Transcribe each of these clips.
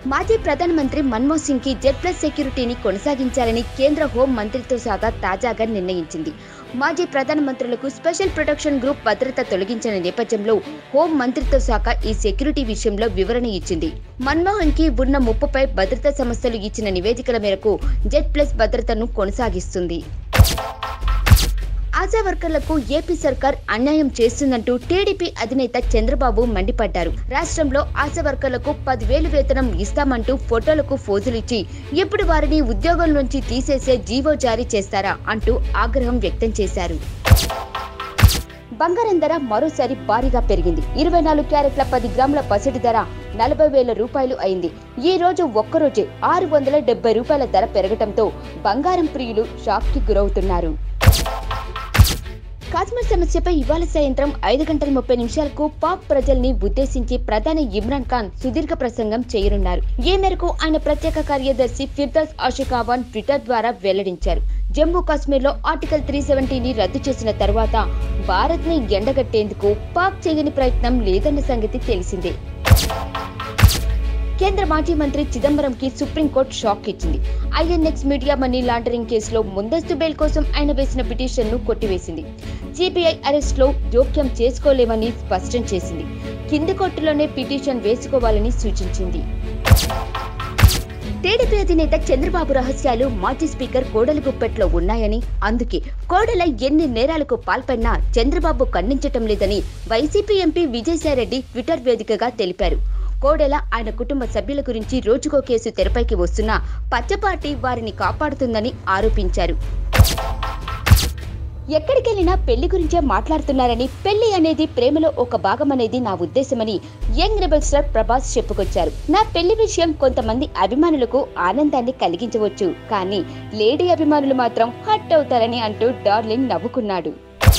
మాజీ ప్రధానమంత్రి మన్మోహన్ సింగ్ కి జెడ్ ప్లస్ సెక్యూరిటీని కొనసాగించాలని కేంద్ర హోం మంత్రిత్వ శాఖ తాజాగా నిర్ణయించింది మాజీ ప్రధానమంత్రులకు స్పెషల్ ప్రొటెక్షన్ గ్రూప్ భద్రత తొలగించిన నేపథ్యంలో హోం మంత్రిత్వ శాఖ ఈ సెక్యూరిటీ విషయంలో వివరణ ఇచ్చింది మన్మోహన్ కి ఉన్న ముప్పుపై భద్రతా సంస్థలు ఇచ్చిన నివేదికల మేరకు జెడ్ ప్లస్ భద్రతను కొనసాగిస్తుంది ఆశా వర్కర్లకు ఏపీ సర్కార్ అన్యాయం చేస్తుందంటూ టీడీపీ అధినేత చంద్రబాబు మండిపడ్డారు రాష్ట్రంలో ఆశా వర్కర్లకు పదివేలు వేతనం ఇస్తామంటూ ఫోటోలకు ఫోజులు ఇచ్చి ఇప్పుడు వారిని ఉద్యోగం నుంచి తీసేసే జీవో జారీ చేస్తారా అంటూ ఆగ్రహం వ్యక్తం చేశారు బంగారం ధర మరోసారి భారీగా పెరిగింది ఇరవై నాలుగు క్యారెట్ల పది గ్రాముల పసిడి ధర నలభై వేల రూపాయలు అయింది ఈ రోజు ఒక్కరోజే ఆరు వందల డెబ్బై రూపాయల ధర పెరగటంతో బంగారం ప్రియులు షాక్ కి గురవుతున్నారు కాశ్మీర్ సమస్యపై ఇవాళ సాయంత్రం ఐదు గంటల ముప్పై నిమిషాలకు పాక్ ప్రజల్ని ఉద్దేశించి ప్రధాని ఇమ్రాన్ ఖాన్ సుదీర్ఘ ప్రసంగం చేయనున్నారు ఈ మేరకు ఆయన ప్రత్యేక కార్యదర్శి ఫిర్దాస్ ఆషికావాన్ ట్విట్టర్ ద్వారా వెల్లడించారు జమ్మూ కాశ్మీర్లో ఆర్టికల్ త్రీ సెవెంటీని రద్దు చేసిన తర్వాత భారత్ ని ఎండగట్టేందుకు పాక్ చేయని ప్రయత్నం లేదన్న సంగతి తెలిసిందే కేంద్ర మాజీ మంత్రి చిదంబరంకి సుప్రీంకోర్టు షాక్ ఇచ్చింది ఐఎన్ఎక్స్ మీడియా మనీ లాండరింగ్ కేసులో ముందస్తు బెయిల్ కోసం ఆయన వేసిన పిటిషన్ను కొట్టివేసింది సిబిఐ అరెస్ట్లో జోక్యం చేసుకోలేమని స్పష్టం చేసింది కింది కోర్టులోనే పిటిషన్ వేసుకోవాలని సూచించింది టీడీపీ అధినేత చంద్రబాబు రహస్యాలు మాజీ స్పీకర్ కోడలి గుప్పెట్లో ఉన్నాయని అందుకే కోడల ఎన్ని నేరాలకు పాల్పడినా చంద్రబాబు ఖండించటం లేదని వైసీపీ ఎంపీ విజయసాయిరెడ్డి ట్విట్టర్ వేదికగా తెలిపారు కోడెల ఆయన కుటుంబ సభ్యుల గురించి రోజుకో కేసు తెరపైకి వస్తున్నా పచ్చపార్టీ వారిని కాపాడుతుందని ఆరోపించారు ఎక్కడికెళ్ళినా పెళ్లి గురించే మాట్లాడుతున్నారని పెళ్లి అనేది ప్రేమలో ఒక భాగం అనేది నా ఉద్దేశమని యంగ్ రెబల్ స్టార్ ప్రభాస్ చెప్పుకొచ్చారు నా పెళ్లి విషయం కొంతమంది అభిమానులకు ఆనందాన్ని కలిగించవచ్చు కానీ లేడీ అభిమానులు మాత్రం హట్ అవుతారని అంటూ డార్లింగ్ నవ్వుకున్నాడు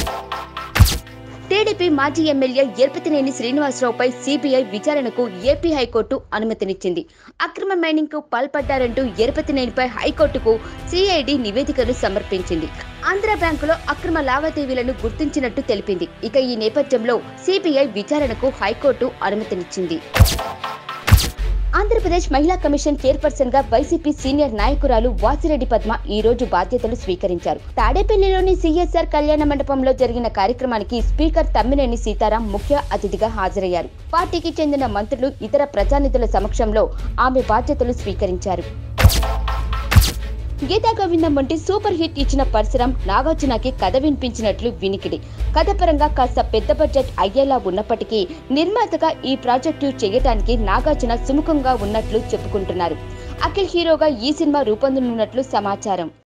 టీడీపీ మాజీ ఎమ్మెల్యే ఎర్పతినేని శ్రీనివాసరావుపై సిబిఐ విచారణకు ఏపీ హైకోర్టు అనుమతినిచ్చింది అక్రమ మైనింగ్ కు పాల్పడ్డారంటూ ఎర్పతినేనిపై హైకోర్టుకు సిఐడి నివేదికను సమర్పించింది ఆంధ్ర బ్యాంకులో అక్రమ లావాదేవీలను గుర్తించినట్టు తెలిపింది ఇక ఈ నేపథ్యంలో సిబిఐ విచారణకు హైకోర్టు అనుమతినిచ్చింది ఆంధ్రప్రదేశ్ మహిళా కమిషన్ చైర్పర్సన్ గా వైసీపీ సీనియర్ నాయకురాలు వాసిరెడ్డి పద్మ ఈ రోజు బాధ్యతలు స్వీకరించారు తాడేపల్లిలోని సిఎస్ఆర్ కళ్యాణ మండపంలో జరిగిన కార్యక్రమానికి స్పీకర్ తమ్మినేని సీతారాం ముఖ్య అతిథిగా హాజరయ్యారు పార్టీకి చెందిన మంత్రులు ఇతర ప్రజానిధుల సమక్షంలో ఆమె బాధ్యతలు స్వీకరించారు గీతా గోవిందం వంటి సూపర్ హిట్ ఇచ్చిన పరశురం నాగార్జునకి కథ వినిపించినట్లు వినికిడి కథ పరంగా కాస్త పెద్ద బడ్జెట్ అయ్యేలా ఉన్నప్పటికీ నిర్మాతగా ఈ ప్రాజెక్టు చేయటానికి నాగార్జున సుముఖంగా ఉన్నట్లు చెప్పుకుంటున్నారు అఖిల్ హీరోగా ఈ సినిమా రూపొందనున్నట్లు సమాచారం